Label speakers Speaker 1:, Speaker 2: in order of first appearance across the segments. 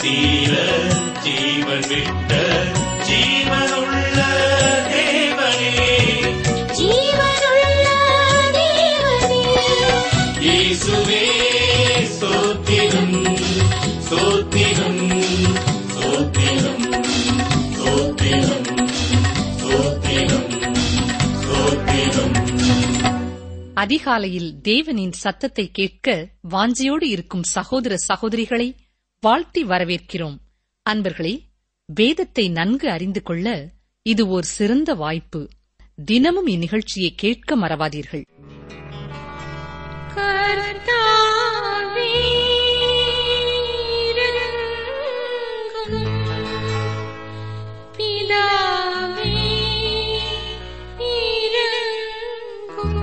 Speaker 1: தீர ஜீவன் விட்ட ஜீவனுள்ள தேவனே
Speaker 2: ஜீவனுள்ள தேவனே
Speaker 1: இயேசுவே ஸ்தோத்திரம் ஸ்தோத்திரம் ஸ்தோத்திரம் ஸ்தோத்திரம் ஸ்தோத்திரம் ஸ்தோத்திரம்
Speaker 3: அதிகாலையில் தேவனின் சத்தத்தை கேட்க வாஞ்சியோடு இருக்கும் சகோதர சகோதரிகளை வாழ்த்தி வரவேற்கிறோம் அன்பர்களே வேதத்தை நன்கு அறிந்து கொள்ள இது ஓர் சிறந்த வாய்ப்பு தினமும் இந்நிகழ்ச்சியை கேட்க மறவாதீர்கள்
Speaker 2: கர்த்தாவே இரங்கும் பிதாவே இரங்கும்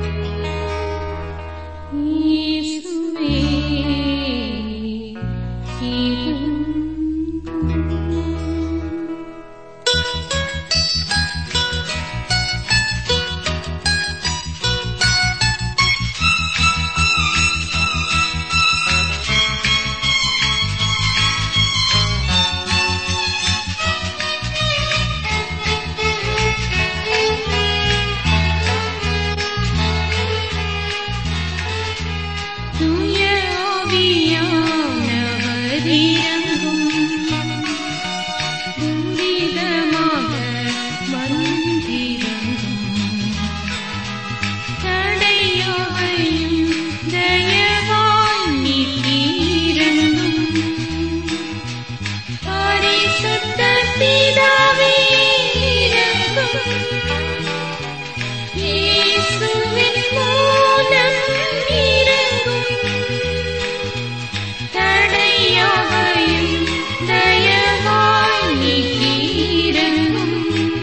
Speaker 2: இயேசுவே இரங்கும் தூய ஆவியானவர் இறங்கும். துரிதமாக வந்திறங்கும். தடையாவையும் தயவாய் நீக்கி இறங்கும். பரிசுத்த பிதாவே இறங்கும். இயேசுவின் மூலம் இறங்கும். தடையாவையும் தயவாய் நீக்கி இறங்கும்.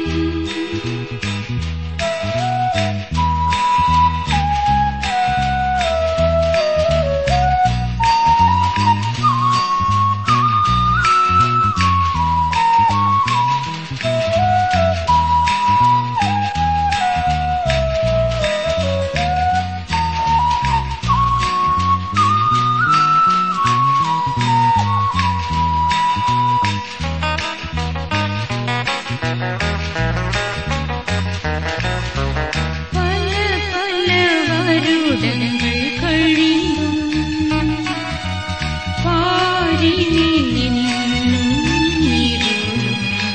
Speaker 2: பல பல வருடங்கள் கழிந்தும் பாரினில் இன்னும் இருளும்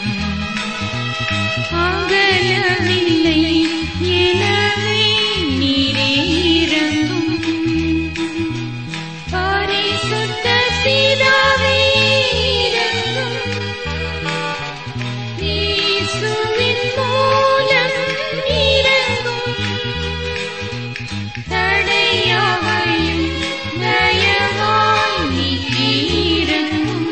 Speaker 2: அகலவில்லை எனவே நீரே இறங்கும் பரிசுத்த பிதாவே இறங்கும் இயேசுவின் மூலம் இறங்கும். தடையாவையும் தயவாய் நீக்கி இறங்கும்.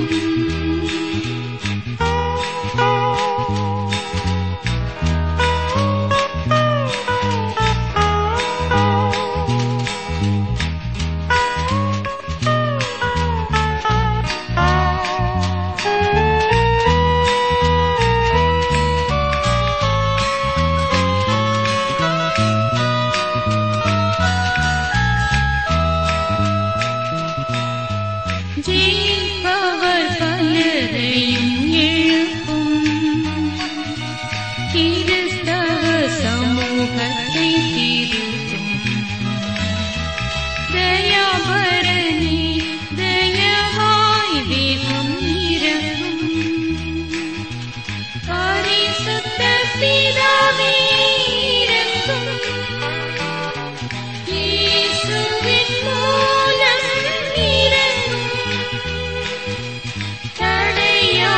Speaker 2: ஜெயிப்பவர் பலரையும் எழுப்பும் கிறிஸ்தவ சமூகத்தை திருத்தும் தயாபரணி தயவாய் வேகம் இறங்கும் பரிசுத்த பிதாவே இறங்கும் இயேசுவின் மூலம் இறங்கும். தடையா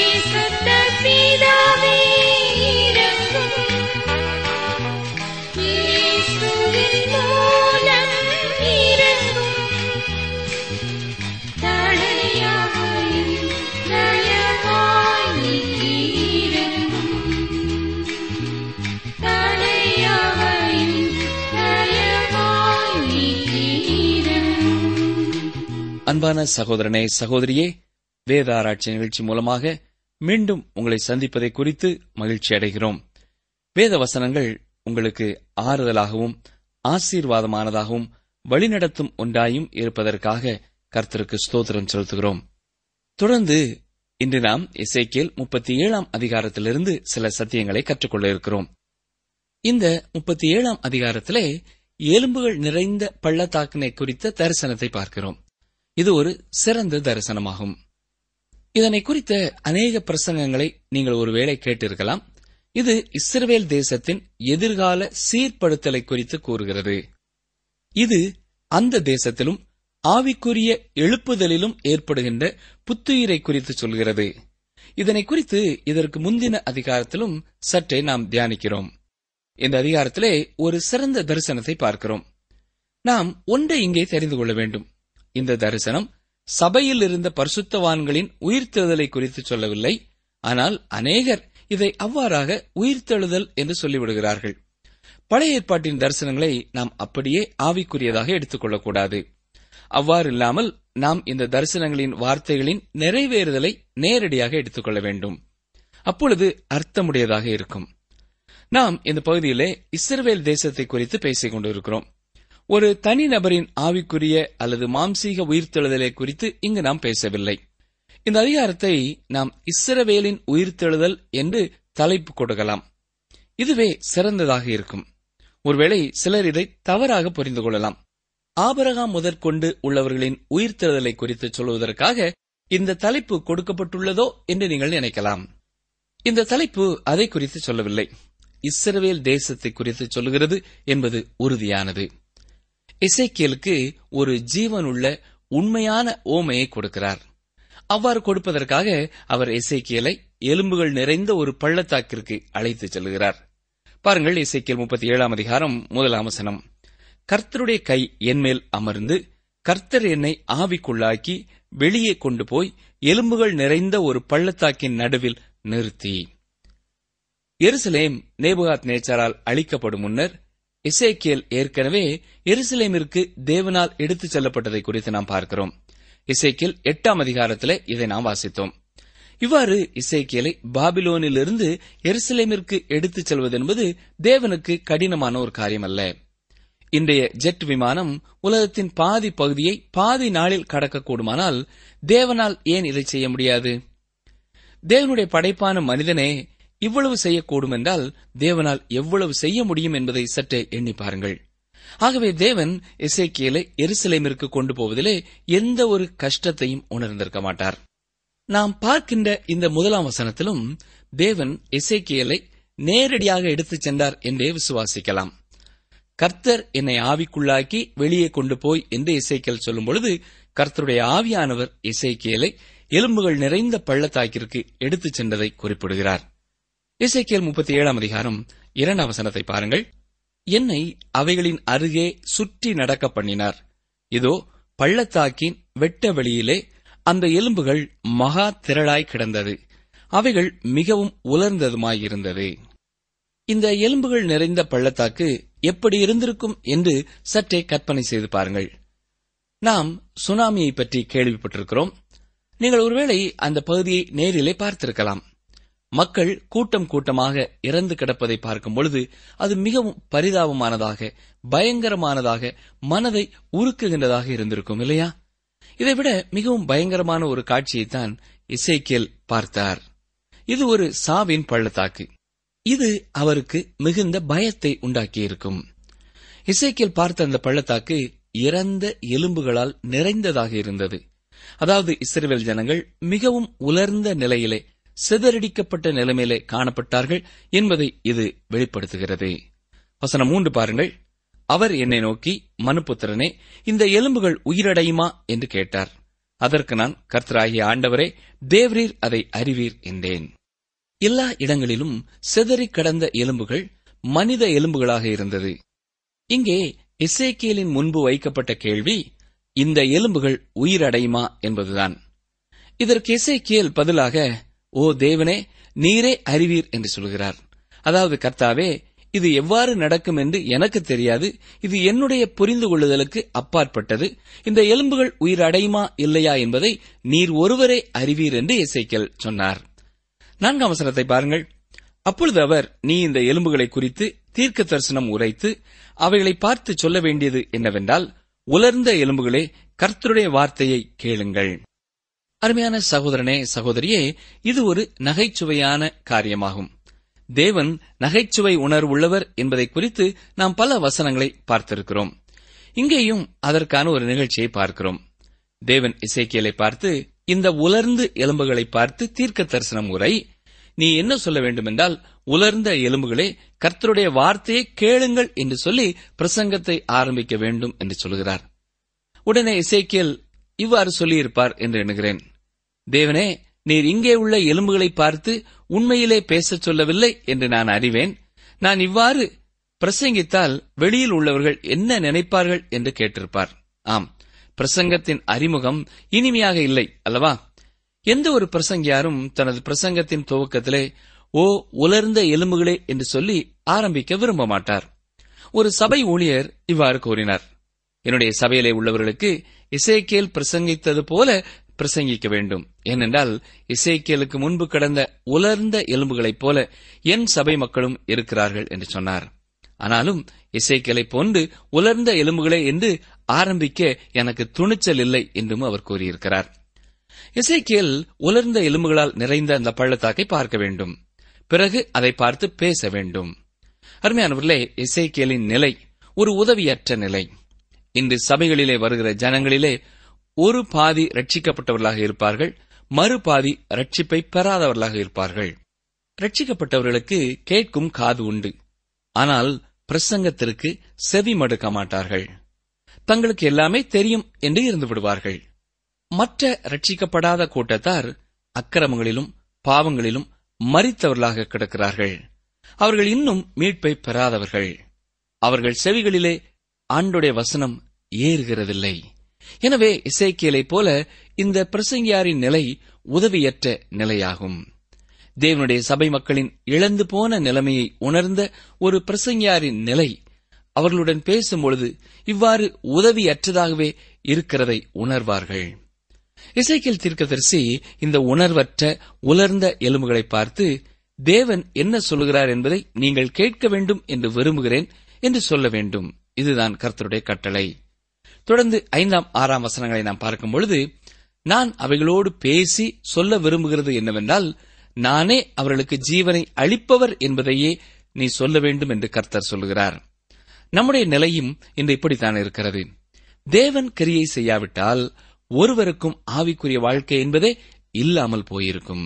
Speaker 2: பரிசுத்த பிதாவே இறங்கும் இயேசுவின் மூலம் இறங்கும் தடையாவையும் தயவாய் நீக்கி இறங்கும் தடையாவையும் தயவாய் நீக்கி இறங்கும்
Speaker 4: அன்பான சகோதரனே சகோதரியே வேத ஆராய்ச்சி நிகழ்ச்சி மூலமாக மீண்டும் உங்களை சந்திப்பதை குறித்து மகிழ்ச்சி அடைகிறோம் வேத வசனங்கள் உங்களுக்கு ஆறுதலாகவும் ஆசீர்வாதமானதாகவும் வழிநடத்தும் ஒன்றாயும் இருப்பதற்காக கர்த்தருக்கு ஸ்தோத்திரம் செலுத்துகிறோம் தொடர்ந்து இன்று நாம் இசைக்கேல் முப்பத்தி ஏழாம் அதிகாரத்திலிருந்து சில சத்தியங்களை கற்றுக்கொள்ள இருக்கிறோம் இந்த முப்பத்தி ஏழாம் அதிகாரத்திலே எலும்புகள் நிறைந்த பள்ளத்தாக்கினை குறித்த தரிசனத்தை பார்க்கிறோம் இது ஒரு சிறந்த தரிசனமாகும் இதனை குறித்த அநேக பிரசங்கங்களை நீங்கள் ஒருவேளை கேட்டிருக்கலாம் இது இஸ்ரவேல் தேசத்தின் எதிர்கால சீர்படுத்தலை குறித்து கூறுகிறது இது அந்த தேசத்திலும் ஆவிக்குரிய எழுப்புதலிலும் ஏற்படுகின்ற புத்துயிரை குறித்து சொல்கிறது இதனை குறித்து இதற்கு முந்தின அதிகாரத்திலும் சற்றே நாம் தியானிக்கிறோம் இந்த அதிகாரத்திலே ஒரு சிறந்த தரிசனத்தை பார்க்கிறோம் நாம் ஒன்றை இங்கே தெரிந்து கொள்ள வேண்டும் இந்த தரிசனம் சபையில் இருந்த பரிசுத்தவான்களின் உயிர்த்தெழுதலை குறித்து சொல்லவில்லை ஆனால் அநேகர் இதை அவ்வாறாக உயிர்த்தெழுதல் என்று சொல்லிவிடுகிறார்கள் பழைய ஏற்பாட்டின் தரிசனங்களை நாம் அப்படியே ஆவிக்குரியதாக எடுத்துக்கொள்ளக்கூடாது அவ்வாறு இல்லாமல் நாம் இந்த தரிசனங்களின் வார்த்தைகளின் நிறைவேறுதலை நேரடியாக எடுத்துக்கொள்ள வேண்டும் அப்பொழுது அர்த்தமுடையதாக இருக்கும் நாம் இந்த பகுதியிலே இஸ்ரவேல் தேசத்தை குறித்து பேசிக் கொண்டிருக்கிறோம் ஒரு தனிநபரின் ஆவிக்குரிய அல்லது மாம்சீக உயிர்த்தெழுதலை குறித்து இங்கு நாம் பேசவில்லை இந்த அதிகாரத்தை நாம் இஸ்ரவேலின் உயிர்த்தெழுதல் என்று தலைப்பு கொடுக்கலாம் இதுவே சிறந்ததாக இருக்கும் ஒருவேளை சிலர் இதை தவறாக புரிந்து கொள்ளலாம் ஆபரகாம் முதற்கொண்டு உள்ளவர்களின் உயிர்த்தெழுதலை குறித்து சொல்வதற்காக இந்த தலைப்பு கொடுக்கப்பட்டுள்ளதோ என்று நீங்கள் நினைக்கலாம் இந்த தலைப்பு அதை குறித்து சொல்லவில்லை இஸ்ரவேல் தேசத்தை குறித்து சொல்லுகிறது என்பது உறுதியானது இசைக்கியலுக்கு ஒரு ஜீவனுள்ள உண்மையான ஓமையை கொடுக்கிறார் அவ்வாறு கொடுப்பதற்காக அவர் இசைக்கியலை எலும்புகள் நிறைந்த ஒரு பள்ளத்தாக்கிற்கு அழைத்துச் செல்கிறார் பாருங்கள் இசைக்கியல் முப்பத்தி ஏழாம் அதிகாரம் முதலாம் வசனம் கர்த்தருடைய கை என்மேல் அமர்ந்து கர்த்தர் என்னை ஆவிக்குள்ளாக்கி வெளியே கொண்டு போய் எலும்புகள் நிறைந்த ஒரு பள்ளத்தாக்கின் நடுவில் நிறுத்தி எருசலேம் நேபுகாத் நேச்சாரால் அழிக்கப்படும் முன்னர் இசைக்கியல் ஏற்கனவே எருசலேமிற்கு தேவனால் எடுத்துச் செல்லப்பட்டதை குறித்து நாம் பார்க்கிறோம் இசைக்கியல் எட்டாம் அதிகாரத்திலே இதை நாம் வாசித்தோம் இவ்வாறு இசைக்கியலை பாபிலோனிலிருந்து எருசலேமிற்கு எடுத்துச் செல்வது என்பது தேவனுக்கு கடினமான ஒரு காரியம் அல்ல இன்றைய ஜெட் விமானம் உலகத்தின் பாதி பகுதியை பாதி நாளில் கடக்கக்கூடுமானால் தேவனால் ஏன் இதை செய்ய முடியாது தேவனுடைய படைப்பான மனிதனே இவ்வளவு செய்யக்கூடும் என்றால் தேவனால் எவ்வளவு செய்ய முடியும் என்பதை சற்றே எண்ணி பாருங்கள் ஆகவே தேவன் இசைக்கியலை எருசலேமிற்கு கொண்டு போவதிலே எந்த ஒரு கஷ்டத்தையும் உணர்ந்திருக்க மாட்டார் நாம் பார்க்கின்ற இந்த முதலாம் வசனத்திலும் தேவன் இசைக்கியலை நேரடியாக எடுத்துச் சென்றார் என்றே விசுவாசிக்கலாம் கர்த்தர் என்னை ஆவிக்குள்ளாக்கி வெளியே கொண்டு போய் என்று இசைக்கியல் சொல்லும் பொழுது கர்த்தருடைய ஆவியானவர் இசைக்கியலை எலும்புகள் நிறைந்த பள்ளத்தாக்கிற்கு எடுத்துச் சென்றதை குறிப்பிடுகிறார் இசைக்கியல் முப்பத்தி ஏழாம் அதிகாரம் இரண்டாம் வசனத்தை பாருங்கள் என்னை அவைகளின் அருகே சுற்றி நடக்க பண்ணினார் இதோ பள்ளத்தாக்கின் வெட்ட வெளியிலே அந்த எலும்புகள் மகா திரளாய் கிடந்தது அவைகள் மிகவும் உலர்ந்ததுமாயிருந்தது இந்த எலும்புகள் நிறைந்த பள்ளத்தாக்கு எப்படி இருந்திருக்கும் என்று சற்றே கற்பனை செய்து பாருங்கள் நாம் சுனாமியை பற்றி கேள்விப்பட்டிருக்கிறோம் நீங்கள் ஒருவேளை அந்த பகுதியை நேரிலே பார்த்திருக்கலாம் மக்கள் கூட்டம் கூட்டமாக இறந்து கிடப்பதை பார்க்கும் பொழுது அது மிகவும் பரிதாபமானதாக பயங்கரமானதாக மனதை உருக்குகின்றதாக இருந்திருக்கும் இல்லையா இதைவிட மிகவும் பயங்கரமான ஒரு காட்சியைத்தான் இசைக்கியல் பார்த்தார் இது ஒரு சாவின் பள்ளத்தாக்கு இது அவருக்கு மிகுந்த பயத்தை உண்டாக்கியிருக்கும் இசைக்கியல் பார்த்த அந்த பள்ளத்தாக்கு இறந்த எலும்புகளால் நிறைந்ததாக இருந்தது அதாவது இஸ்ரேல் ஜனங்கள் மிகவும் உலர்ந்த நிலையிலே சிதறடிக்கப்பட்ட நிலைமையிலே காணப்பட்டார்கள் என்பதை இது வெளிப்படுத்துகிறது வசனம் மூன்று பாருங்கள் அவர் என்னை நோக்கி மனுபுத்திரனே இந்த எலும்புகள் உயிரடையுமா என்று கேட்டார் அதற்கு நான் கர்த்தராகிய ஆண்டவரே தேவரீர் அதை அறிவீர் என்றேன் எல்லா இடங்களிலும் சிதறிக் கடந்த எலும்புகள் மனித எலும்புகளாக இருந்தது இங்கே எசேக்கியலின் முன்பு வைக்கப்பட்ட கேள்வி இந்த எலும்புகள் உயிரடையுமா என்பதுதான் இதற்கு எசேக்கியேல் பதிலாக ஓ தேவனே நீரே அறிவீர் என்று சொல்கிறார் அதாவது கர்த்தாவே இது எவ்வாறு நடக்கும் என்று எனக்கு தெரியாது இது என்னுடைய புரிந்து கொள்ளுதலுக்கு அப்பாற்பட்டது இந்த எலும்புகள் உயிரடையுமா இல்லையா என்பதை நீர் ஒருவரே அறிவீர் என்று எசேக்கியேல் சொன்னார் நான்காம் வசனத்தை பாருங்கள் அப்பொழுது அவர் நீ இந்த எலும்புகளை குறித்து தீர்க்க தரிசனம் உரைத்து அவைகளை பார்த்து சொல்ல வேண்டியது என்னவென்றால் உலர்ந்த எலும்புகளே கர்த்தருடைய வார்த்தையை கேளுங்கள் அருமையான சகோதரனே சகோதரியே இது ஒரு நகைச்சுவையான காரியமாகும் தேவன் நகைச்சுவை உணர்வுள்ளவர் என்பதை குறித்து நாம் பல வசனங்களை பார்த்திருக்கிறோம் இங்கேயும் அதற்கான ஒரு நிகழ்ச்சியை பார்க்கிறோம் தேவன் இசைக்கியலை பார்த்து இந்த உலர்ந்து எலும்புகளை பார்த்து தீர்க்க தரிசனம் உரை நீ என்ன சொல்ல வேண்டுமென்றால் உலர்ந்த எலும்புகளே கர்த்தருடைய வார்த்தையை கேளுங்கள் என்று சொல்லி பிரசங்கத்தை ஆரம்பிக்க வேண்டும் என்று சொல்கிறார் உடனே இசைக்கியல் இவ்வாறு சொல்லியிருப்பார் என்று எண்ணுகிறேன் தேவனே நீர் இங்கே உள்ள எலும்புகளை பார்த்து உண்மையிலே பேசச் சொல்லவில்லை என்று நான் அறிவேன் நான் இவ்வாறு பிரசங்கித்தால் வெளியில் உள்ளவர்கள் என்ன நினைப்பார்கள் என்று கேட்டிருப்பார் ஆம் பிரசங்கத்தின் அறிமுகம் இனிமையாக இல்லை அல்லவா எந்த ஒரு பிரசங்கியாரும் தனது பிரசங்கத்தின் துவக்கத்திலே ஓ உலர்ந்த எலும்புகளே என்று சொல்லி ஆரம்பிக்க விரும்ப மாட்டார் ஒரு சபை ஊழியர் இவ்வாறு கூறினார் என்னுடைய சபையிலே உள்ளவர்களுக்கு இசைக்கேல் பிரசங்கித்தது போல பிரசங்கிக்க வேண்டும் ஏனென்றால் இசைக்கேலுக்கு முன்பு கடந்த உலர்ந்த எலும்புகளைப் போல என் சபை மக்களும் இருக்கிறார்கள் என்று சொன்னார் ஆனாலும் இசைக்கேலை போன்று உலர்ந்த எலும்புகளே என்று ஆரம்பிக்க எனக்கு துணிச்சல் இல்லை என்றும் அவர் கூறியிருக்கிறார் இசைக்கேல் உலர்ந்த எலும்புகளால் நிறைந்த அந்த பள்ளத்தாக்கை பார்க்க வேண்டும் பிறகு அதை பார்த்து பேச வேண்டும் அருமையானவர்களே இசைக்கேலின் நிலை ஒரு உதவியற்ற நிலை இன்று சபைகளிலே வருகிற ஜனங்களிலே ஒரு பாதி ரட்சிக்கப்பட்டவர்களாக இருப்பார்கள் மறு பாதி ரட்சிப்பை பெறாதவர்களாக இருப்பார்கள் ரட்சிக்கப்பட்டவர்களுக்கு கேட்கும் காது உண்டு ஆனால் பிரசங்கத்திற்கு செவி மடுக்க மாட்டார்கள் தங்களுக்கு எல்லாமே தெரியும் என்று இருந்து விடுவார்கள் மற்ற ரட்சிக்கப்படாத கூட்டத்தார் அக்கிரமங்களிலும் பாவங்களிலும் மறித்தவர்களாக கிடக்கிறார்கள் அவர்கள் இன்னும் மீட்பை பெறாதவர்கள் அவர்கள் செவிகளிலே ஆண்டுடைய வசனம் ஏறுகிறதில்லை எனவே இசைக்கியலைப் போல இந்த பிரசங்கியாரின் நிலை உதவியற்ற நிலையாகும் தேவனுடைய சபை மக்களின் இழந்து போன நிலைமையை உணர்ந்த ஒரு பிரசங்கியாரின் நிலை அவர்களுடன் பேசும்பொழுது இவ்வாறு உதவியற்றதாகவே இருக்கிறதை உணர்வார்கள் இசைக்கியல் தீர்க்கதரிசி இந்த உணர்வற்ற உலர்ந்த எலும்புகளை பார்த்து தேவன் என்ன சொல்லுகிறார் என்பதை நீங்கள் கேட்க வேண்டும் என்று விரும்புகிறேன் என்று சொல்ல வேண்டும் இதுதான் கர்த்தருடைய கட்டளை தொடர்ந்து ஐந்தாம் ஆறாம் வசனங்களை நாம் பார்க்கும் பொழுது நான் அவைகளோடு பேசி சொல்ல விரும்புகிறது என்னவென்றால் நானே அவர்களுக்கு ஜீவனை அளிப்பவர் என்பதையே நீ சொல்ல வேண்டும் என்று கர்த்தர் சொல்லுகிறார் நம்முடைய நிலையும் இன்று இப்படித்தான் இருக்கிறது தேவன் கிரியை செய்யாவிட்டால் ஒருவருக்கும் ஆவிக்குரிய வாழ்க்கை என்பதே இல்லாமல் போயிருக்கும்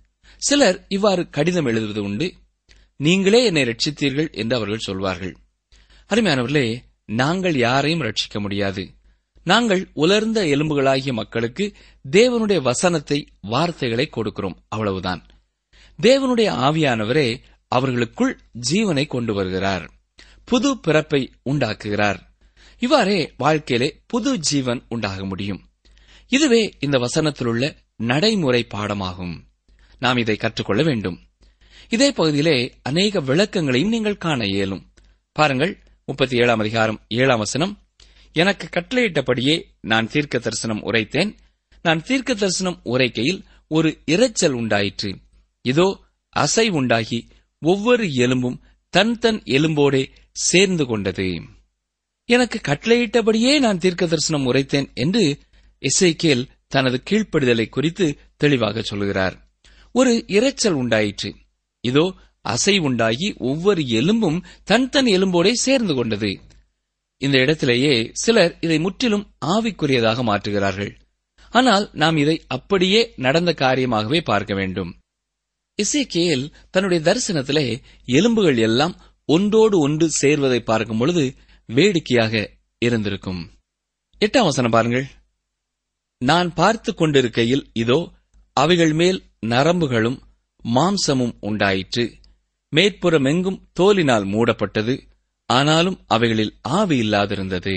Speaker 4: சிலர் இவ்வாறு கடிதம் எழுதுவது உண்டு நீங்களே என்னை ரட்சித்தீர்கள் என்று அவர்கள் சொல்வார்கள் அருமையானவர்களே நாங்கள் யாரையும் ரட்சிக்க முடியாது நாங்கள் உலர்ந்த எலும்புகளாகிய மக்களுக்கு தேவனுடைய வசனத்தை வார்த்தைகளை கொடுக்கிறோம் அவ்வளவுதான் தேவனுடைய ஆவியானவரே அவர்களுக்குள் ஜீவனை கொண்டு வருகிறார் புது பிறப்பை உண்டாக்குகிறார் இவ்வாறே வாழ்க்கையிலே புது ஜீவன் உண்டாக முடியும் இதுவே இந்த வசனத்திலுள்ள நடைமுறை பாடமாகும் நாம் இதை கற்றுக்கொள்ள வேண்டும் இதே பகுதியிலே அநேக விளக்கங்களையும் நீங்கள் காண இயலும் பாருங்கள் முப்பத்தி ஏழாம் அதிகாரம் ஏழாம் வசனம் எனக்கு கட்டளையிட்டபடியே நான் தீர்க்க தரிசனம் உரைத்தேன் நான் தீர்க்க தரிசனம் உரைக்கையில் ஒரு இரைச்சல் உண்டாயிற்று இதோ அசை உண்டாகி ஒவ்வொரு எலும்பும் தன் தன் எலும்போடே சேர்ந்து கொண்டது எனக்கு கட்டளையிட்டபடியே நான் தீர்க்க தரிசனம் உரைத்தேன் என்று இசைக்கேல் தனது கீழ்ப்படிதலை குறித்து தெளிவாக சொல்கிறார் ஒரு இரைச்சல் உண்டாயிற்று இதோ அசை உண்டாகி ஒவ்வொரு எலும்பும் தன் தன் எலும்போடே சேர்ந்து கொண்டது இந்த இடத்திலேயே சிலர் இதை முற்றிலும் ஆவிக்குரியதாக மாற்றுகிறார்கள் ஆனால் நாம் இதை அப்படியே நடந்த காரியமாகவே பார்க்க வேண்டும் இசைக்கேல் தன்னுடைய தரிசனத்திலே எலும்புகள் எல்லாம் ஒன்றோடு ஒன்று சேர்வதை பார்க்கும் பொழுது வேடிக்கையாக இருந்திருக்கும் எட்டாம் வசனம் பாருங்கள் நான் பார்த்து கொண்டிருக்கையில் இதோ அவைகள் மேல் நரம்புகளும் மாம்சமும் உண்டாயிற்று மேற்புறமெங்கும் தோலினால் மூடப்பட்டது ஆனாலும் அவைகளில் ஆவி இல்லாதிருந்தது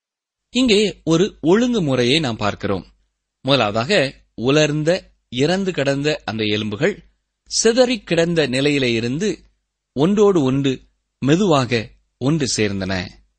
Speaker 4: இங்கே ஒரு ஒழுங்குமுறையை நாம் பார்க்கிறோம் முதலாவதாக உலர்ந்த இறந்து கிடந்த அந்த எலும்புகள் சிதறிக் கிடந்த நிலையிலே இருந்து ஒன்றோடு ஒன்று மெதுவாக ஒன்று சேர்ந்தன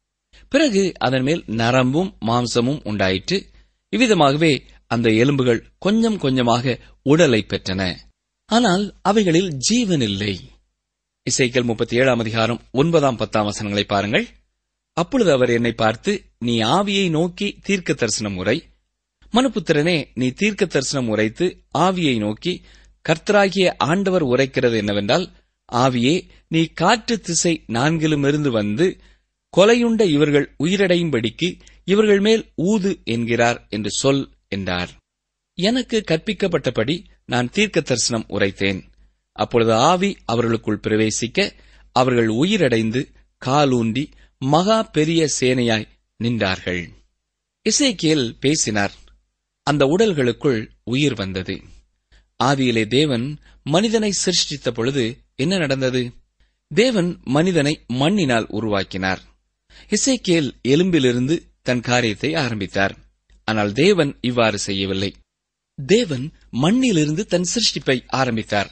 Speaker 4: பிறகு அதன் மேல் நரம்பும் மாம்சமும் உண்டாயிற்று இவ்விதமாகவே அந்த எலும்புகள் கொஞ்சம் கொஞ்சமாக உடலை பெற்றன ஆனால் அவைகளில் ஜீவன் இல்லை இசைக்கல் முப்பத்தி ஏழாம் அதிகாரம் ஒன்பதாம் பத்தாம் வசனங்களை பாருங்கள் அப்பொழுது அவர் என்னை பார்த்து நீ ஆவியை நோக்கி தீர்க்க தரிசனம் உரை மனுபுத்திரனே நீ தீர்க்க தரிசனம் உரைத்து ஆவியை நோக்கி கர்த்தராகிய ஆண்டவர் உரைக்கிறது என்னவென்றால் ஆவியே நீ காற்று திசை நான்கிலுமிருந்து வந்து கொலையுண்ட இவர்கள் உயிரடையும்படிக்கு இவர்கள் மேல் ஊது என்கிறார் என்று சொல் என்றார் எனக்கு கற்பிக்கப்பட்டபடி நான் தீர்க்க தரிசனம் உரைத்தேன் அப்பொழுது ஆவி அவர்களுக்குள் பிரவேசிக்க அவர்கள் உயிரடைந்து காலூண்டி மகா பெரிய சேனையாய் நின்றார்கள் இசைக்கியல் பேசினார் அந்த உடல்களுக்குள் உயிர் வந்தது ஆதியிலே தேவன் மனிதனை சிருஷ்டித்த பொழுது என்ன நடந்தது தேவன் மனிதனை மண்ணினால் உருவாக்கினார் இசைக்கேல் எலும்பிலிருந்து தன் காரியத்தை ஆரம்பித்தார் ஆனால் தேவன் இவ்வாறு செய்யவில்லை தேவன் மண்ணிலிருந்து தன் சிருஷ்டிப்பை ஆரம்பித்தார்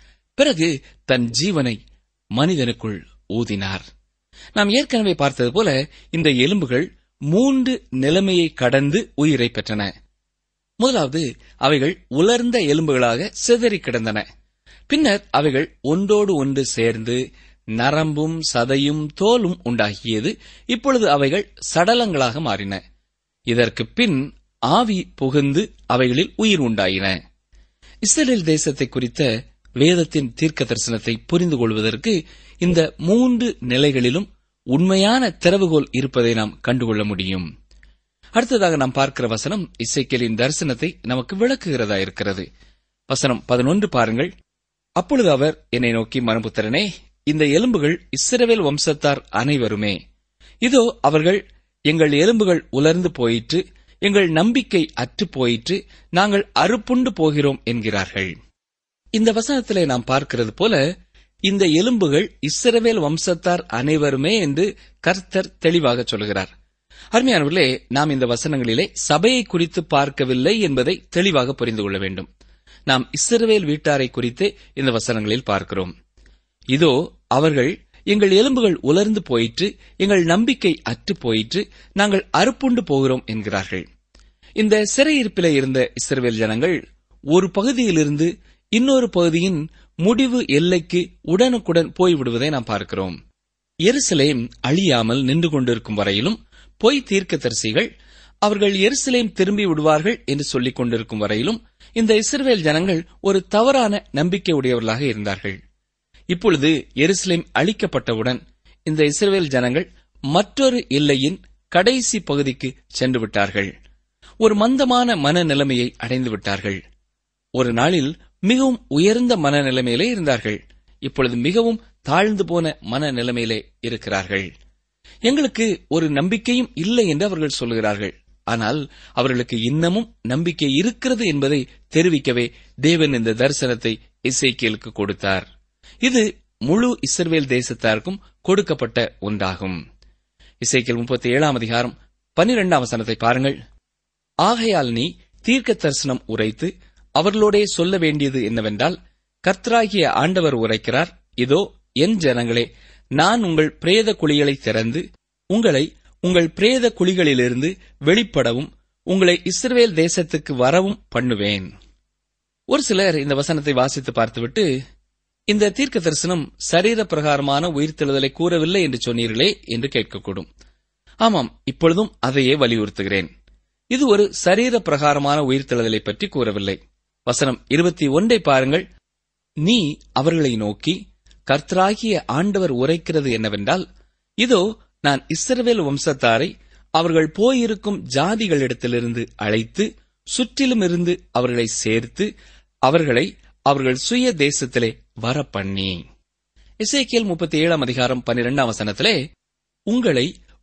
Speaker 4: பிறகு தன் ஜீவனை மனிதனுக்குள் ஊதினார் நாம் ஏற்கனவே பார்த்தது போல இந்த எலும்புகள் மூன்று நிலைமையை கடந்து உயிரை பெற்றன முதலாவது அவைகள் உலர்ந்த எலும்புகளாக சிதறி கிடந்தன பின்னர் அவைகள் ஒன்றோடு ஒன்று சேர்ந்து நரம்பும் சதையும் தோலும் உண்டாகியது இப்பொழுது அவைகள் சடலங்களாக மாறின இதற்கு பின் ஆவி புகுந்து அவைகளில் உயிர் உண்டாயின இஸ்ரேல் தேசத்தை குறித்த வேதத்தின் தீர்க்க தரிசனத்தை புரிந்து கொள்வதற்கு இந்த மூன்று நிலைகளிலும் உண்மையான திறவுகோல் இருப்பதை நாம் கண்டுகொள்ள முடியும் அடுத்ததாக நாம் பார்க்கிற வசனம் இசைக்கேலின் தரிசனத்தை நமக்கு விளக்குகிறதா இருக்கிறது வசனம் பதினொன்று பாருங்கள் அப்பொழுது அவர் என்னை நோக்கி மனுபுத்திரனே இந்த எலும்புகள் இஸ்ரவேல் வம்சத்தார் அனைவருமே இதோ அவர்கள் எங்கள் எலும்புகள் உலர்ந்து போயிற்று எங்கள் நம்பிக்கை அற்று போயிற்று நாங்கள் அறுப்புண்டு போகிறோம் என்கிறார்கள் இந்த வசனத்திலே நாம் பார்க்கிறது போல இந்த எலும்புகள் இஸ்ரவேல் வம்சத்தார் அனைவருமே என்று கர்த்தர் தெளிவாக சொல்கிறார் அருமையானவர்களே நாம் இந்த வசனங்களிலே சபையை குறித்து பார்க்கவில்லை என்பதை தெளிவாக புரிந்து கொள்ள வேண்டும் நாம் இஸ்ரவேல் வீட்டாரை குறித்தே இந்த வசனங்களில் பார்க்கிறோம் இதோ அவர்கள் எங்கள் எலும்புகள் உலர்ந்து போயிற்று எங்கள் நம்பிக்கை அற்று போயிற்று நாங்கள் அறுப்புண்டு போகிறோம் என்கிறார்கள் இந்த சிறையிருப்பிலே இருந்த இஸ்ரவேல் ஜனங்கள் ஒரு பகுதியிலிருந்து இன்னொரு பகுதியின் முடிவு எல்லைக்கு உடனுக்குடன் போய்விடுவதை நாம் பார்க்கிறோம் எருசலேம் அழியாமல் நின்று கொண்டிருக்கும் வரையிலும் பொய் தீர்க்கதரிசிகள் அவர்கள் எருசலேம் திரும்பி விடுவார்கள் என்று சொல்லிக் கொண்டிருக்கும் வரையிலும் இந்த இஸ்ரவேல் ஜனங்கள் ஒரு தவறான நம்பிக்கை உடையவர்களாக இருந்தார்கள் இப்பொழுது எருசலேம் அழிக்கப்பட்டவுடன் இந்த இஸ்ரவேல் ஜனங்கள் மற்றொரு எல்லையின் கடைசி பகுதிக்கு சென்று விட்டார்கள் ஒரு மந்தமான மனநிலைமையை அடைந்து விட்டார்கள் ஒரு நாளில் மிகவும் உயர்ந்த மனநிலைமையிலே இருந்தார்கள் இப்பொழுது மிகவும் தாழ்ந்து போன மனநிலைமையிலே இருக்கிறார்கள் எங்களுக்கு ஒரு நம்பிக்கையும் இல்லை என்று அவர்கள் சொல்கிறார்கள் ஆனால் அவர்களுக்கு இன்னமும் நம்பிக்கை இருக்கிறது என்பதை தெரிவிக்கவே தேவன் இந்த தரிசனத்தை இசைக்கியலுக்கு கொடுத்தார் இது முழு இஸ்ரவேல் தேசத்தாருக்கும் கொடுக்கப்பட்ட ஒன்றாகும் இசைக்கியல் முப்பத்தி ஏழாம் அதிகாரம் பனிரெண்டாம் வசனத்தை பாருங்கள் ஆகையால் நீ தீர்க்க தரிசனம் உரைத்து அவர்களோடே சொல்ல வேண்டியது என்னவென்றால் கர்த்தராகிய ஆண்டவர் உரைக்கிறார் இதோ என் ஜனங்களே நான் உங்கள் பிரேத குழிகளை திறந்து உங்களை உங்கள் பிரேத குழிகளிலிருந்து வெளிப்படவும் உங்களை இஸ்ரவேல் தேசத்துக்கு வரவும் பண்ணுவேன் ஒரு சிலர் இந்த வசனத்தை வாசித்து பார்த்துவிட்டு இந்த தீர்க்க தரிசனம் சரீர பிரகாரமான உயிர்த்தெழுதலை கூறவில்லை என்று சொன்னீர்களே என்று கேட்கக்கூடும் ஆமாம் இப்பொழுதும் அதையே வலியுறுத்துகிறேன் இது ஒரு சரீர பிரகாரமான உயிர்த்தெழுதலை பற்றி கூறவில்லை வசனம் இருபத்தி ஒன்றை பாருங்கள் நீ அவர்களை நோக்கி கர்த்தராகிய ஆண்டவர் உரைக்கிறது என்னவென்றால் இதோ நான் இஸ்ரவேல் வம்சத்தாரை அவர்கள் போயிருக்கும் ஜாதிகளிடத்திலிருந்து அழைத்து சுற்றிலும் இருந்து அவர்களை சேர்த்து அவர்களை அவர்கள் சுய தேசத்திலே வரப்பண்ணி இசைக்கியல் முப்பத்தி ஏழாம் அதிகாரம் பன்னிரெண்டாம் வசனத்திலே உங்களை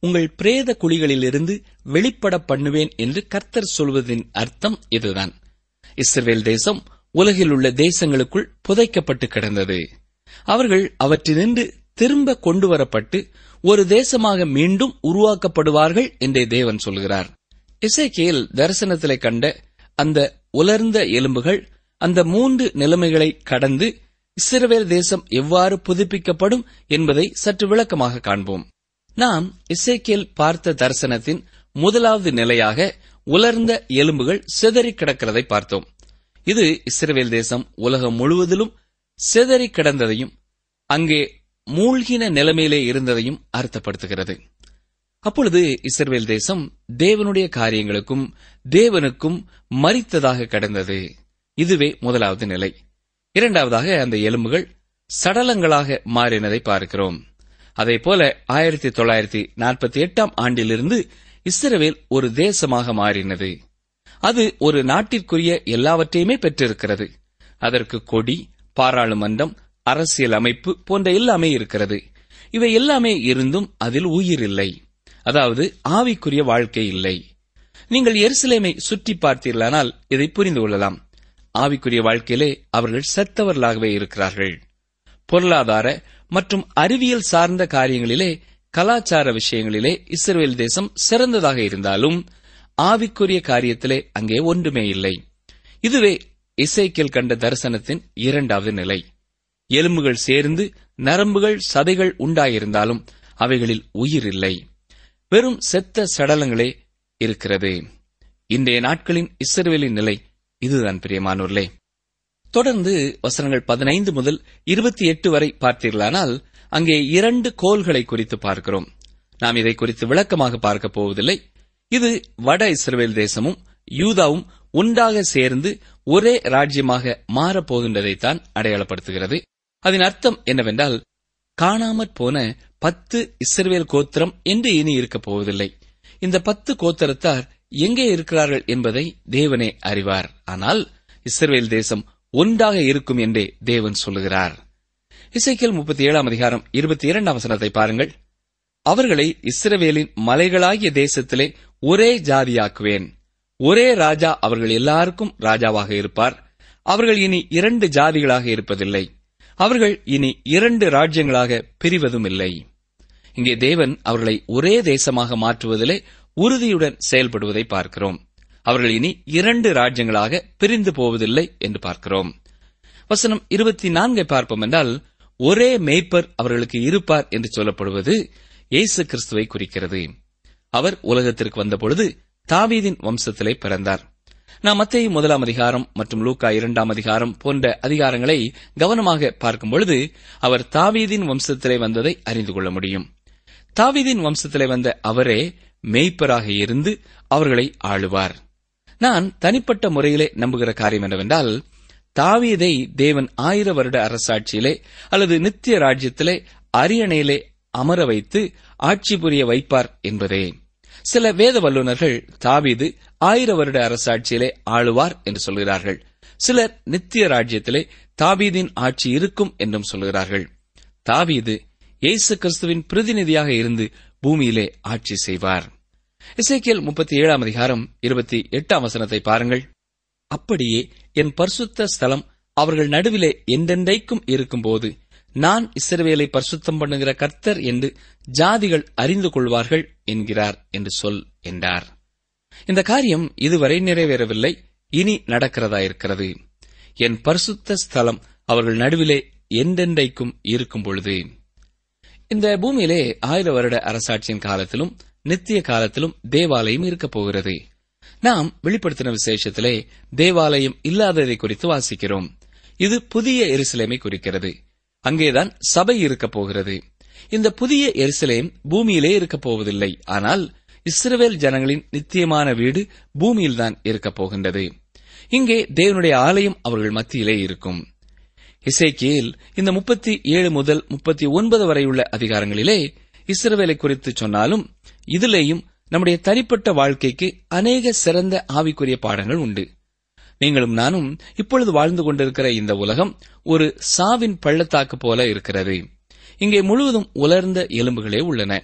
Speaker 4: உங்கள் பிரேத குழிகளிலிருந்து வெளிப்பட பண்ணுவேன் என்று கர்த்தர் சொல்வதின் அர்த்தம் இதுதான் இஸ்ரவேல் தேசம் உலகில் உள்ள தேசங்களுக்குள் புதைக்கப்பட்டு கிடந்தது அவர்கள் அவற்றினின்று திரும்ப கொண்டு வரப்பட்டு ஒரு தேசமாக மீண்டும் உருவாக்கப்படுவார்கள் என்றே தேவன் சொல்கிறார் இசைக்கேல் தரிசனத்திலே கண்ட அந்த உலர்ந்த எலும்புகள் அந்த மூன்று நிலைமைகளை கடந்து இஸ்ரவேல் தேசம் எவ்வாறு புதுப்பிக்கப்படும் என்பதை சற்று விளக்கமாக காண்போம் நாம் இசைக்கேல் பார்த்த தரிசனத்தின் முதலாவது நிலையாக உலர்ந்த எலும்புகள் சிதறி கிடக்கிறதை பார்த்தோம் இது இஸ்ரவேல் தேசம் உலகம் முழுவதிலும் சிதறி கிடந்ததையும் அங்கே மூழ்கின நிலைமையிலே இருந்ததையும் அர்த்தப்படுத்துகிறது அப்பொழுது இஸ்ரவேல் தேசம் தேவனுடைய காரியங்களுக்கும் தேவனுக்கும் மறித்ததாக கடந்தது இதுவே முதலாவது நிலை இரண்டாவதாக அந்த எலும்புகள் சடலங்களாக மாறினதை பார்க்கிறோம் அதே போல ஆயிரத்தி தொள்ளாயிரத்தி நாற்பத்தி எட்டாம் ஆண்டிலிருந்து இஸ்ரவேல் ஒரு தேசமாக மாறினது அது ஒரு நாட்டிற்குரிய எல்லாவற்றையுமே பெற்றிருக்கிறது அதற்கு கொடி பாராளுமன்றம் அரசியல் அமைப்பு போன்ற எல்லாமே இருக்கிறது இவை எல்லாமே இருந்தும் அதில் உயிர் இல்லை அதாவது ஆவிக்குரிய வாழ்க்கை இல்லை நீங்கள் எருசலேமை சுற்றி பார்த்தீர்களானால் இதை புரிந்து கொள்ளலாம் ஆவிக்குரிய வாழ்க்கையிலே அவர்கள் செத்தவர்களாகவே இருக்கிறார்கள் பொருளாதார மற்றும் அறிவியல் சார்ந்த காரியங்களிலே கலாச்சார விஷயங்களிலே இஸ்ரேல் தேசம் சிறந்ததாக இருந்தாலும் ஆவிக்குரிய காரியத்திலே அங்கே ஒன்றுமே இல்லை இதுவே இசைக்கில் கண்ட தரிசனத்தின் இரண்டாவது நிலை எலும்புகள் சேர்ந்து நரம்புகள் சதைகள் உண்டாயிருந்தாலும் அவைகளில் உயிர் இல்லை வெறும் செத்த சடலங்களே இருக்கிறது இன்றைய நாட்களின் இஸ்ரவேலின் நிலை இதுதான் பிரியமானோர்களே தொடர்ந்து வசனங்கள் பதினைந்து முதல் இருபத்தி எட்டு வரை பார்த்தீர்களானால் அங்கே இரண்டு கோள்களை குறித்து பார்க்கிறோம் நாம் இதை குறித்து விளக்கமாக பார்க்க போவதில்லை இது வட இஸ்ரவேல் தேசமும் யூதாவும் ஒன்றாக சேர்ந்து ஒரே ராஜ்யமாக மாறப்போகின்றதைத்தான் அடையாளப்படுத்துகிறது அதன் அர்த்தம் என்னவென்றால் காணாமற் போன பத்து இஸ்ரவேல் கோத்திரம் என்று இனி இருக்கப் போவதில்லை இந்த பத்து கோத்திரத்தார் எங்கே இருக்கிறார்கள் என்பதை தேவனே அறிவார் ஆனால் இஸ்ரவேல் தேசம் ஒன்றாக இருக்கும் என்றே தேவன் சொல்லுகிறார் இசைக்கேல் முப்பத்தி ஏழாம் அதிகாரம் இருபத்தி இரண்டாம் வசனத்தை பாருங்கள் அவர்களை இஸ்ரவேலின் மலைகளாகிய தேசத்திலே ஒரே ஜாதியாக்குவேன் ஒரே ராஜா அவர்கள் எல்லாருக்கும் ராஜாவாக இருப்பார் அவர்கள் இனி இரண்டு ஜாதிகளாக இருப்பதில்லை அவர்கள் இனி இரண்டு ராஜ்யங்களாக பிரிவதும் இல்லை இங்கே தேவன் அவர்களை ஒரே தேசமாக மாற்றுவதிலே உறுதியுடன் செயல்படுவதை பார்க்கிறோம் அவர்கள் இனி இரண்டு ராஜ்யங்களாக பிரிந்து போவதில்லை என்று பார்க்கிறோம் வசனம் இருபத்தி நான்கை பார்ப்போம் என்றால் ஒரே மேய்ப்பர் அவர்களுக்கு இருப்பார் என்று சொல்லப்படுவது இயேசு கிறிஸ்துவை குறிக்கிறது அவர் உலகத்திற்கு வந்தபொழுது தாவீதின் வம்சத்திலே பிறந்தார் நாம் மத்திய முதலாம் அதிகாரம் மற்றும் லூக்கா இரண்டாம் அதிகாரம் போன்ற அதிகாரங்களை கவனமாக பார்க்கும் பொழுது அவர் தாவீதின் வம்சத்திலே வந்ததை அறிந்து கொள்ள முடியும் தாவீதின் வம்சத்திலே வந்த அவரே மேய்ப்பராக இருந்து அவர்களை ஆளுவார் நான் தனிப்பட்ட முறையிலே நம்புகிற காரியம் என்னவென்றால் தாவீதை தேவன் ஆயிர வருட அரசாட்சியிலே அல்லது நித்திய ராஜ்யத்திலே அரியணையிலே அமர வைத்து ஆட்சி புரிய வைப்பார் என்பதே சில வேத வல்லுநர்கள் தாவீது ஆயிர வருட அரசாட்சியிலே ஆளுவார் என்று சொல்கிறார்கள் சிலர் நித்திய ராஜ்யத்திலே தாவீதின் ஆட்சி இருக்கும் என்றும் சொல்கிறார்கள் தாவீது இயேசு கிறிஸ்துவின் பிரதிநிதியாக இருந்து பூமியிலே ஆட்சி செய்வார் இசைக்கியல் முப்பத்தி ஏழாம் அதிகாரம் இருபத்தி எட்டாம் வசனத்தை பாருங்கள் அப்படியே என் பரிசுத்த ஸ்தலம் அவர்கள் நடுவிலே என்றென்றைக்கும் இருக்கும்போது நான் இஸ்ரவேலை பரிசுத்தம் பண்ணுகிற கர்த்தர் என்று ஜாதிகள் அறிந்து கொள்வார்கள் என்கிறார் என்று சொல் என்றார் இந்த காரியம் இதுவரை நிறைவேறவில்லை இனி நடக்கிறதா இருக்கிறது என் பரிசுத்த ஸ்தலம் அவர்கள் நடுவிலே என்றென்றைக்கும் இருக்கும் பொழுது இந்த பூமியிலே ஆயிர வருட அரசாட்சியின் காலத்திலும் நித்திய காலத்திலும் தேவாலயம் இருக்கப் போகிறது நாம் வெளிப்படுத்தின விசேஷத்திலே தேவாலயம் இல்லாததை குறித்து வாசிக்கிறோம் இது புதிய எருசலேமை குறிக்கிறது அங்கேதான் சபை இருக்கப் போகிறது இந்த புதிய எருசலேம் பூமியிலே இருக்கப் போவதில்லை ஆனால் இஸ்ரவேல் ஜனங்களின் நித்தியமான வீடு பூமியில்தான் இருக்கப் போகின்றது இங்கே தேவனுடைய ஆலயம் அவர்கள் மத்தியிலே இருக்கும் இசைக்கியேல் இந்த முப்பத்தி ஏழு முதல் முப்பத்தி ஒன்பது வரையுள்ள அதிகாரங்களிலே இஸ்ரவேலை குறித்து சொன்னாலும் இதிலேயும் நம்முடைய தனிப்பட்ட வாழ்க்கைக்கு அநேக சிறந்த ஆவிக்குரிய பாடங்கள் உண்டு நீங்களும் நானும் இப்பொழுது வாழ்ந்து கொண்டிருக்கிற இந்த உலகம் ஒரு சாவின் பள்ளத்தாக்கு போல இருக்கிறது இங்கே முழுவதும் உலர்ந்த எலும்புகளே உள்ளன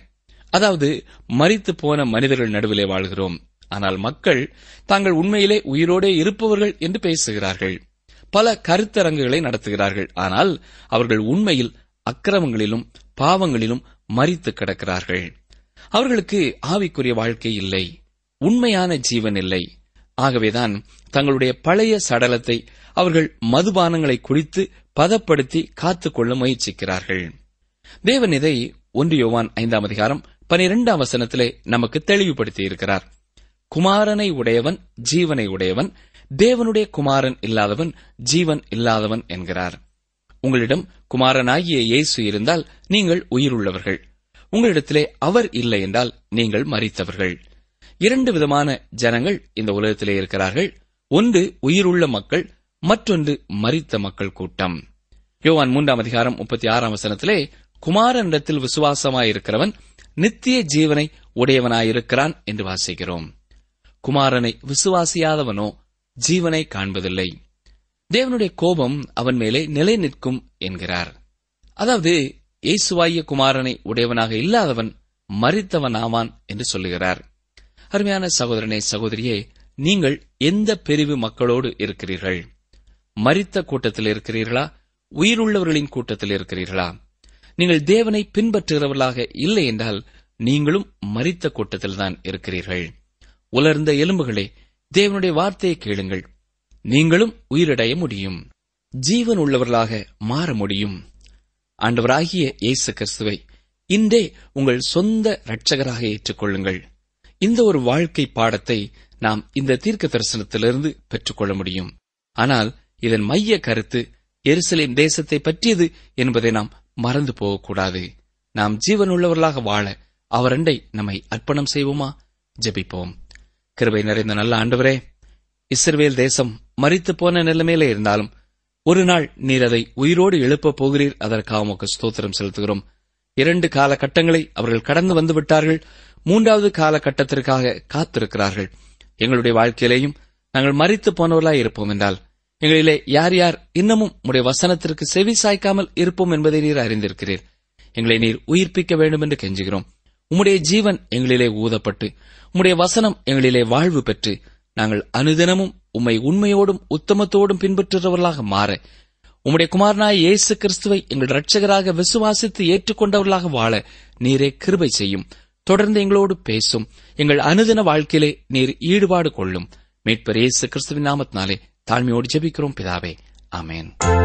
Speaker 4: அதாவது மரித்து போன மனிதர்கள் நடுவிலே வாழ்கிறோம் ஆனால் மக்கள் தாங்கள் உண்மையிலே உயிரோடே இருப்பவர்கள் என்று பேசுகிறார்கள் பல கருத்தரங்குகளை நடத்துகிறார்கள் ஆனால் அவர்கள் உண்மையில் அக்கிரமங்களிலும் பாவங்களிலும் மரித்து கிடக்கிறார்கள் அவர்களுக்கு ஆவிக்குரிய வாழ்க்கை இல்லை உண்மையான ஜீவன் இல்லை ஆகவேதான் தங்களுடைய பழைய சடலத்தை அவர்கள் மதுபானங்களை குடித்து பதப்படுத்தி காத்துக்கொள்ள முயற்சிக்கிறார்கள் தேவன் இதை ஒன்று யோவான் ஐந்தாம் அதிகாரம் பனிரெண்டாம் வசனத்திலே நமக்கு தெளிவுபடுத்தி இருக்கிறார் குமாரனை உடையவன் ஜீவனை உடையவன் தேவனுடைய குமாரன் இல்லாதவன் ஜீவன் இல்லாதவன் என்கிறார் உங்களிடம் குமாரனாகிய இயேசு இருந்தால் நீங்கள் உயிருள்ளவர்கள் உங்களிடத்திலே அவர் இல்லை என்றால் நீங்கள் மரித்தவர்கள் இரண்டு விதமான ஜனங்கள் இந்த உலகத்திலே இருக்கிறார்கள் ஒன்று உயிருள்ள மக்கள் மற்றொன்று மரித்த மக்கள் கூட்டம் யோவான் மூன்றாம் அதிகாரம் முப்பத்தி ஆறாம் வசனத்திலே குமாரனிடத்தில் விசுவாசமாயிருக்கிறவன் நித்திய ஜீவனை உடையவனாயிருக்கிறான் என்று வாசிக்கிறோம் குமாரனை விசுவாசியாதவனோ ஜீவனை காண்பதில்லை தேவனுடைய கோபம் அவன் மேலே நிலை நிற்கும் என்கிறார் அதாவது இயேசுவாய குமாரனை உடையவனாக இல்லாதவன் மரித்தவன் ஆவான் என்று சொல்லுகிறார் அருமையான சகோதரனே சகோதரியே நீங்கள் எந்த பிரிவு மக்களோடு இருக்கிறீர்கள் மரித்த கூட்டத்தில் இருக்கிறீர்களா உயிருள்ளவர்களின் கூட்டத்தில் இருக்கிறீர்களா நீங்கள் தேவனை பின்பற்றுகிறவர்களாக இல்லை என்றால் நீங்களும் மரித்த கூட்டத்தில்தான் இருக்கிறீர்கள் உலர்ந்த எலும்புகளே தேவனுடைய வார்த்தையை கேளுங்கள் நீங்களும் உயிரடைய முடியும் ஜீவன் உள்ளவர்களாக மாற முடியும் ஆண்டவராகிய இயேசு கிறிஸ்துவை இன்றே உங்கள் சொந்த இரட்சகராக ஏற்றுக்கொள்ளுங்கள் இந்த ஒரு வாழ்க்கை பாடத்தை நாம் இந்த தீர்க்க தரிசனத்திலிருந்து பெற்றுக்கொள்ள முடியும் ஆனால் இதன் மைய கருத்து எருசலேம் தேசத்தை பற்றியது என்பதை நாம் மறந்து போகக்கூடாது நாம் ஜீவனுள்ளவர்களாக வாழ அவரண்டை நம்மை அர்ப்பணம் செய்வோமா ஜெபிப்போம் கிருபை நிறைந்த நல்ல ஆண்டவரே இஸ்ரவேல் தேசம் மரித்து போன நிலைமையில இருந்தாலும் ஒரு நாள் நீர் அதை உயிரோடு எழுப்பப் போகிறீர் அதற்காக உமக்கு ஸ்தோத்திரம் செலுத்துகிறோம் இரண்டு காலகட்டங்களை அவர்கள் கடந்து வந்து விட்டார்கள் மூன்றாவது காலகட்டத்திற்காக காத்திருக்கிறார்கள் எங்களுடைய வாழ்க்கையிலேயும் நாங்கள் மரித்து போனவர்களாய் இருப்போம் என்றால் எங்களிலே யார் யார் இன்னமும் உடைய வசனத்திற்கு செவி சாய்க்காமல் இருப்போம் என்பதை நீர் அறிந்திருக்கிறீர் எங்களை நீர் உயிர்ப்பிக்க வேண்டும் என்று கெஞ்சுகிறோம் உம்முடைய ஜீவன் எங்களிலே ஊதப்பட்டு உம்முடைய வசனம் எங்களிலே வாழ்வு பெற்று நாங்கள் அனுதினமும் உம்மை உண்மையோடும் உத்தமத்தோடும் பின்பற்றுகிறவர்களாக மாற உம்முடைய குமாரனாய் இயேசு கிறிஸ்துவை எங்கள் இரட்சகராக விசுவாசித்து ஏற்றுக்கொண்டவர்களாக வாழ நீரே கிருபை செய்யும் தொடர்ந்து எங்களோடு பேசும் எங்கள் அனுதின வாழ்க்கையிலே நீர் ஈடுபாடு கொள்ளும் மீட்பர் இயேசு கிறிஸ்துவின் நாமத்தினாலே தாழ்மையோடு ஜெபிக்கிறோம் பிதாவே ஆமென்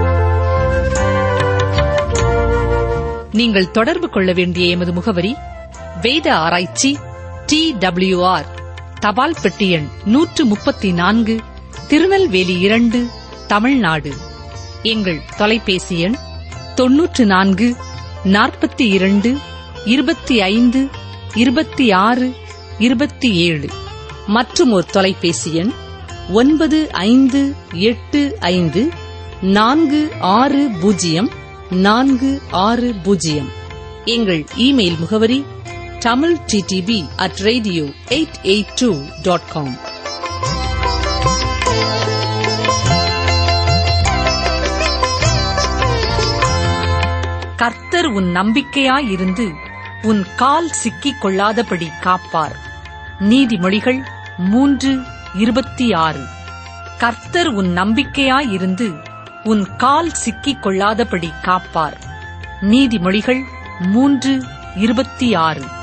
Speaker 3: நீங்கள் தொடர்பு கொள்ள வேண்டிய எமது முகவரி வேத ஆராய்ச்சி டி ஆர் தபால் பெட்டி எண் நூற்று முப்பத்தி நான்கு திருநெல்வேலி இரண்டு தமிழ்நாடு எங்கள் தொலைபேசி எண் தொன்னூற்று நான்கு நாற்பத்தி இரண்டு இருபத்தி ஐந்து இருபத்தி ஆறு இருபத்தி ஏழு மற்றும் ஒரு தொலைபேசி எண் ஒன்பது ஐந்து எட்டு ஐந்து நான்கு ஆறு பூஜ்ஜியம் நான்கு ஆறு பூஜ்ஜியம் எங்கள் இமெயில் முகவரி Tamil DTP at radio eight eight two dot com கர்த்தர் உன் நம்பிக்கையாயிருந்து உன் கால் சிக்கிக் கொள்ளாதபடி காப்பார் நீதிமொழிகள் மூன்று இருபத்தி ஆறு கர்த்தர் உன் நம்பிக்கையாயிருந்து உன் கால் சிக்கிக் கொள்ளாதபடி காப்பார் நீதிமொழிகள் மூன்று இருபத்தி ஆறு